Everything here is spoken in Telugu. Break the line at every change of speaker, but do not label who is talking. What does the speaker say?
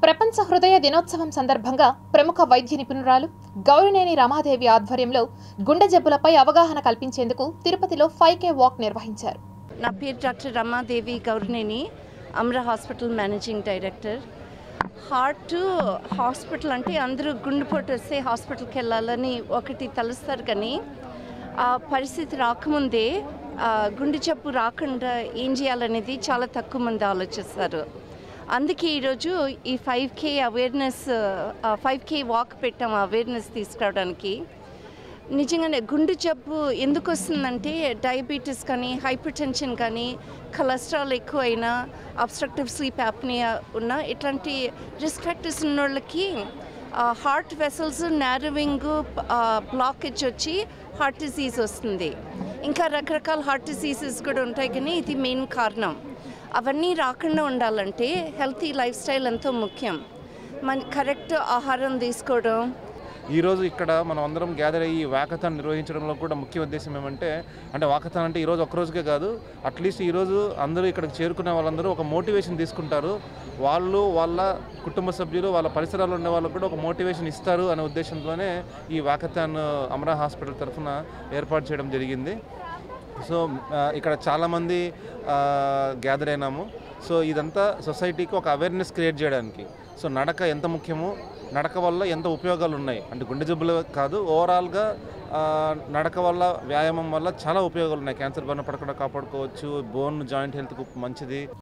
ప్రపంచ హృదయ దినోత్సవం సందర్భంగా ప్రముఖ వైద్య నిపుణురాలు గౌరినేని రమాదేవి ఆధ్వర్యంలో గుండె జబ్బులపై అవగాహన కల్పించేందుకు తిరుపతిలో ఫైవ్ కే వాక్ నిర్వహించారు
నా పేరు doctor Ramadevi Gowrineni Amara hospital managing director heart hospital అంటే అందరూ గుండెపోటు వస్తే హాస్పిటల్కి వెళ్ళాలని ఒకటి తలుస్తారు కానీ ఆ పరిస్థితి రాకముందే ఆ, గుండె జబ్బు రాకుండా ఏం చేయాలనేది చాలా తక్కువ మంది ఆలోచిస్తారు అందుకే ఈరోజు ఈ five K awareness five K walk పెట్టాం అవేర్నెస్ తీసుకురావడానికి నిజంగానే గుండె జబ్బు ఎందుకు వస్తుందంటే డయాబెటీస్ కానీ హైపర్ టెన్షన్ కానీ కొలెస్ట్రాల్ ఎక్కువైనా అబ్స్ట్రక్టివ్ స్లీప్ యాప్నియా ఉన్న ఇట్లాంటి రిస్క్ ఫ్యాక్టర్స్ ఉన్న వాళ్ళకి హార్ట్ వెసల్స్ నేరవింగ్ బ్లాకేజ్ వచ్చి హార్ట్ డిసీజ్ వస్తుంది ఇంకా రకరకాల హార్ట్ డిసీజెస్ కూడా ఉంటాయి కానీ ఇది మెయిన్ కారణం అవన్నీ రాకుండా ఉండాలంటే హెల్తీ లైఫ్ స్టైల్ ఎంతో ముఖ్యం మన కరెక్ట్ ఆహారం తీసుకోవడం
ఈరోజు ఇక్కడ మనం అందరం గ్యాదర్ అయ్యి వాకథాన్ నిర్వహించడంలో కూడా ముఖ్య ఉద్దేశం ఏమంటే అంటే వాకథాన్ అంటే ఈరోజు ఒక్క రోజుకే కాదు అట్లీస్ట్ ఈరోజు అందరూ ఇక్కడికి చేరుకునే వాళ్ళందరూ ఒక మోటివేషన్ తీసుకుంటారు వాళ్ళు వాళ్ళ కుటుంబ సభ్యులు వాళ్ళ పరిసరాల్లో ఉండే వాళ్ళకు కూడా ఒక మోటివేషన్ ఇస్తారు అనే ఉద్దేశంతోనే ఈ వాకథాన్ అమరా హాస్పిటల్ తరఫున ఏర్పాటు చేయడం జరిగింది సో ఆ, ఇక్కడ చాలామంది గ్యాదర్ అయినాము సో ఇదంతా సొసైటీకి ఒక అవేర్నెస్ క్రియేట్ చేయడానికి సో నడక ఎంత ముఖ్యమో నడక వల్ల ఎంత ఉపయోగాలు ఉన్నాయి అంటే గుండె జబ్బులు కాదు ఓవరాల్గా ఆ, నడక వల్ల వ్యాయామం వల్ల చాలా ఉపయోగాలు ఉన్నాయి క్యాన్సర్ బారిన పడకుండా కాపాడుకోవచ్చు బోన్ జాయింట్ హెల్త్కు మంచిది